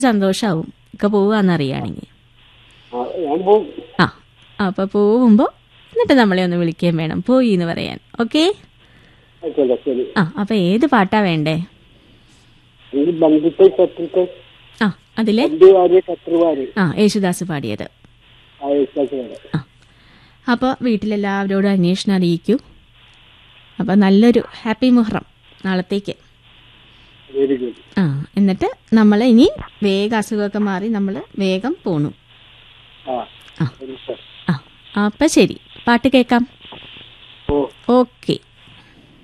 സന്തോഷാവും ഒക്കെ പോവാന്നറിയാണെങ്കിൽ ആ, ഞാൻ പോകും ആ അപ്പോൾ പോകുമ്പോൾ എന്നിട്ട് നമ്മളെ ഒന്ന് വിളിക്കുകയും വേണം പോയി എന്ന് പറയാൻ ഓക്കെ ആയിക്കോട്ടെ ശരി ആ അപ്പോൾ ഏത് പാട്ടാ വേണ്ടേ എനിക്ക് ബന്ധുത്തെ ശത്രുത്തെ ആ അതിലെ ബന്ധുവാര് ശത്രുവാര് ആ യേശുദാസ് പാടിയത് ആ യേശുദാസ് ആ അപ്പോൾ വീട്ടിലെല്ലാവരോടും അന്വേഷണം അറിയിക്കൂ അപ്പോൾ നല്ലൊരു ഹാപ്പി മുഹറം നാളത്തേക്ക് വെരി ഗുഡ് ആ എന്നിട്ട് നമ്മൾ ഇനി വേഗം അസുഖമൊക്കെ മാറി നമ്മൾ വേഗം പോണു ആ ആ. ശരി സാർ ആ അപ്പം ശരി പാട്ട് കേൾക്കാം ഓ ഓക്കെ